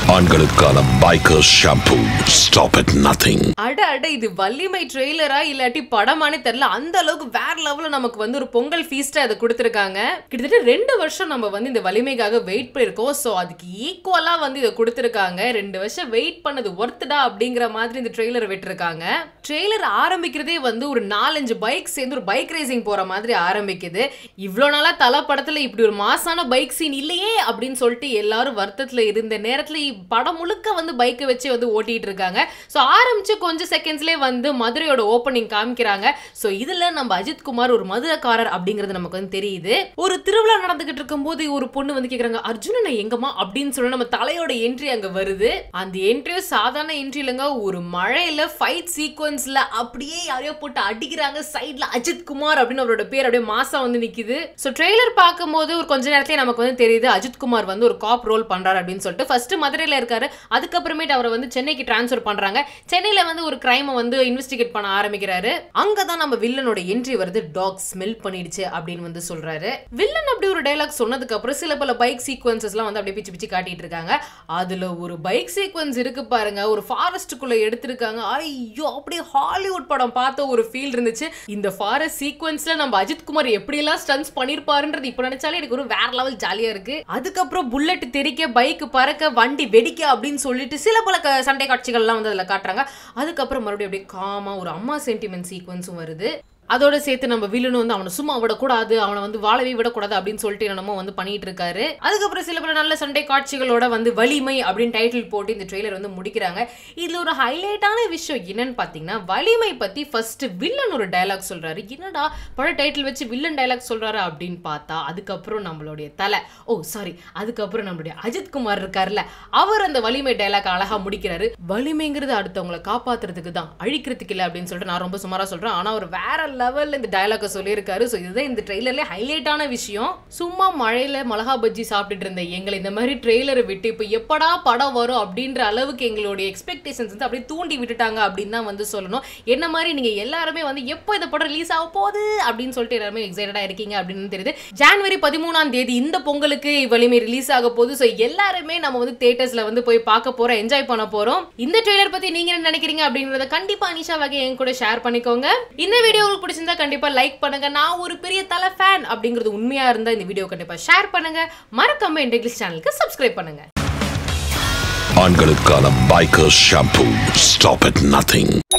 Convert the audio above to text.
ஆண்களுக்கான biker shampoo stop at nothing அட அட இது வள்ளிமை ட்ரெய்லரா இல்லாட்டி படமானே தெரியல அந்த அளவுக்கு வேற லெவல்ல நமக்கு வந்து ஒரு பொங்கல் ஃபீஸ்டா அதை கொடுத்துருக்காங்க கிட்டத்தட்ட ரெண்டு வருஷம் நம்ம வந்து இந்த வலிமைக்காக வெயிட் பண்ணிருக்கோம் ஸோ அதுக்கு ஈக்குவலா வந்து இதை கொடுத்துருக்காங்க ரெண்டு வருஷம் வெயிட் பண்ணது ஒர்த்துடா அப்படிங்கிற மாதிரி இந்த ட்ரெய்லர் விட்டுருக்காங்க ட்ரெய்லர் ஆரம்பிக்கிறதே வந்து ஒரு நாலஞ்சு பைக் சேர்ந்து ஒரு பைக் ரேசிங் போற மாதிரி ஆரம்பிக்குது இவ்வளோ நாளா தலை படத்துல இப்படி ஒரு மாசான பைக் சீன் இல்லையே அப்படின்னு சொல்லிட்டு எல்லாரும் வருத்தத்துல இருந்த நேரத்துல இ- படம் முழுக்க வந்து பைக்கை வச்சு வந்து ஓட்டிட்டு இருக்காங்க ஸோ ஆரம்பிச்சு கொஞ்சம் செகண்ட்ஸ்லேயே வந்து மதுரையோட ஓப்பனிங் காமிக்கிறாங்க ஸோ இதுல நம்ம அஜித் குமார் ஒரு மதுரைக்காரர் அப்படிங்கிறது நமக்கு வந்து தெரியுது ஒரு திருவிழா நடந்துகிட்டு இருக்கும்போது ஒரு பொண்ணு வந்து கேக்குறாங்க அர்ஜுனனை எங்கம்மா அப்படின்னு சொல்லி நம்ம தலையோட என்ட்ரி அங்க வருது அந்த என்ட்ரியும் சாதாரண என்ட்ரி இல்லைங்க ஒரு மழையில ஃபைட் சீக்வன்ஸ்ல அப்படியே யாரையோ போட்டு அடிக்கிறாங்க சைட்ல அஜித் குமார் அப்படின்னு அவரோட பேர் அப்படியே மாசா வந்து நிக்குது ஸோ ட்ரெய்லர் பார்க்கும்போது ஒரு கொஞ்ச நேரத்திலே நமக்கு வந்து தெரியுது அஜித் குமார் வந்து ஒரு காப் ரோல் பண்றாரு அப்படின்னு சொல்லிட்டு ஃபர்ஸ்ட் மதுரையில இருக்காரு அதுக்கப்புறமேட்டு அவரை வந்து சென்னைக்கு டிரான்ஸ்ஃபர் பண்றாங்க சென்னையில வந்து ஒரு கிரைமை வந்து இன்வெஸ்டிகேட் பண்ண ஆரம்பிக்கிறாரு அங்கதான் நம்ம வில்லனோட என்ட்ரி வருது டாக் ஸ்மெல் பண்ணிடுச்சு அப்படின்னு வந்து சொல்றாரு வில்லன் அப்படி ஒரு டைலாக் சொன்னதுக்கு அப்புறம் சில பல பைக் சீக்வன்சஸ்லாம் வந்து அப்படியே பிச்சு பிச்சு காட்டிட்டு இருக்காங்க அதுல ஒரு பைக் சீக்வன்ஸ் இருக்கு பாருங்க ஒரு ஃபாரஸ்ட்டுக்குள்ள எடுத்திருக்காங்க ஐயோ அப்படியே ஹாலிவுட் படம் பார்த்த ஒரு ஃபீல் இருந்துச்சு இந்த ஃபாரஸ்ட் சீக்வன்ஸ்ல நம்ம அஜித் குமார் எப்படியெல்லாம் ஸ்டன்ஸ் பண்ணிருப்பாருன்றது இப்போ நினைச்சாலே எனக்கு ஒரு வேற லெவல் ஜாலியா இருக்கு அதுக்கப்புறம் புல்லட் தெரிக்க பைக் பறக்க வண்டி வெடிக்க அப்படின்னு சொல்லிட்டு சில பல க- சண்டை காட்சிகள்லாம் வந்து அதில் காட்டுறாங்க அதுக்கப்புறம் மறுபடியும் அப்படியே காமா ஒரு அம்மா சென்டிமெண்ட் சீக்வன்ஸும் வருது அதோட சேர்த்து நம்ம வில்லனும் வந்து அவனை சும்மா விடக்கூடாது அவனை வந்து வாழவே விடக்கூடாது அப்படின்னு சொல்லிட்டு என்னமோ வந்து பண்ணிட்டு இருக்காரு அதுக்கப்புறம் சில பல நல்ல சண்டை காட்சிகளோட வந்து வலிமை அப்படின்னு டைட்டில் போட்டு இந்த ட்ரெய்லர் வந்து முடிக்கிறாங்க இதுல ஒரு ஹைலைட்டான விஷயம் என்னன்னு பார்த்தீங்கன்னா வலிமை பத்தி ஃபர்ஸ்ட் வில்லன் ஒரு டயலாக் சொல்றாரு என்னடா பட டைட்டில் வச்சு வில்லன் டயலாக் சொல்றாரு அப்படின்னு பார்த்தா அதுக்கப்புறம் நம்மளுடைய தலை ஓ சாரி அதுக்கப்புறம் நம்மளுடைய அஜித் குமார் இருக்காருல்ல அவர் அந்த வலிமை டயலாக் அழகா முடிக்கிறாரு வலிமைங்கிறது அடுத்தவங்களை காப்பாத்துறதுக்கு தான் அழிக்கிறதுக்கு இல்லை அப்படின்னு சொல்லிட்டு நான் ரொம்ப சுமாரா சொல்றேன் ஆனா அவர் வேற லெவல்ல இந்த டயலாக சொல்லியிருக்காரு ஸோ இதுதான் இந்த ட்ரெய்லர்ல ஹைலைட்டான விஷயம் சும்மா மழையில மிளகா பஜ்ஜி சாப்பிட்டுட்டு இருந்த எங்களை இந்த மாதிரி ட்ரெய்லரை விட்டு இப்போ எப்படா படம் வரும் அப்படின்ற அளவுக்கு எங்களுடைய எக்ஸ்பெக்டேஷன்ஸ் வந்து அப்படியே தூண்டி விட்டுட்டாங்க அப்படின்னு தான் வந்து சொல்லணும் என்ன மாதிரி நீங்க எல்லாருமே வந்து எப்போ இந்த படம் ரிலீஸ் ஆக போகுது அப்படின்னு சொல்லிட்டு எல்லாருமே எக்ஸைட்டடா இருக்கீங்க அப்படின்னு தெரியுது ஜான்வரி பதிமூணாம் தேதி இந்த பொங்கலுக்கு வலிமை ரிலீஸ் ஆக போகுது ஸோ எல்லாருமே நம்ம வந்து தேட்டர்ஸ்ல வந்து போய் பார்க்க போறோம் என்ஜாய் பண்ண போறோம் இந்த ட்ரெய்லர் பத்தி நீங்க என்ன நினைக்கிறீங்க அப்படிங்கறத கண்டிப்பா அனிஷா வகை என் கூட ஷேர் பண்ணிக்கோங்க இந்த வீடியோ உங்களுக்கு பிடிச்சிருந்தா கண்டிப்பா லைக் பண்ணுங்க நான் ஒரு பெரிய தலை ஃபேன் அப்படிங்கிறது உண்மையா இருந்தா இந்த வீடியோ கண்டிப்பா ஷேர் பண்ணுங்க மறக்காம இந்த இங்கிலீஷ் சேனலுக்கு சப்ஸ்கிரைப் பண்ணுங்க ஆண்களுக்கான biker shampoo stop at nothing